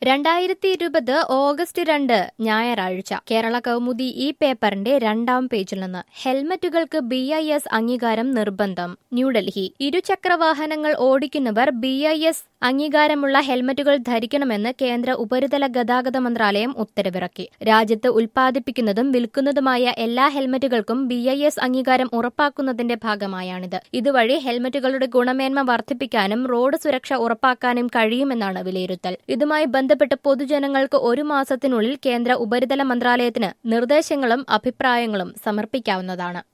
രണ്ടായിരത്തി ഇരുപത് ഓഗസ്റ്റ് രണ്ട് ഞായറാഴ്ച കേരള കൗമുദി ഈ പേപ്പറിന്റെ രണ്ടാം പേജിൽ നിന്ന് ഹെൽമറ്റുകൾക്ക് ബി ഐ എസ് അംഗീകാരം നിർബന്ധം ന്യൂഡൽഹി ഇരുചക്രവാഹനങ്ങൾ ഓടിക്കുന്നവർ ബി ഐ എസ് അംഗീകാരമുള്ള ഹെൽമറ്റുകൾ ധരിക്കണമെന്ന് കേന്ദ്ര ഉപരിതല ഗതാഗത മന്ത്രാലയം ഉത്തരവിറക്കി രാജ്യത്ത് ഉൽപ്പാദിപ്പിക്കുന്നതും വിൽക്കുന്നതുമായ എല്ലാ ഹെൽമറ്റുകൾക്കും ബി ഐ എസ് അംഗീകാരം ഉറപ്പാക്കുന്നതിന്റെ ഭാഗമായാണിത് ഇതുവഴി ഹെൽമറ്റുകളുടെ ഗുണമേന്മ വർദ്ധിപ്പിക്കാനും റോഡ് സുരക്ഷ ഉറപ്പാക്കാനും കഴിയുമെന്നാണ് വിലയിരുത്തൽ ഇതുമായി ബന്ധപ്പെട്ട് പൊതുജനങ്ങൾക്ക് ഒരു മാസത്തിനുള്ളിൽ കേന്ദ്ര ഉപരിതല മന്ത്രാലയത്തിന് നിർദ്ദേശങ്ങളും അഭിപ്രായങ്ങളും സമർപ്പിക്കാവുന്നതാണ്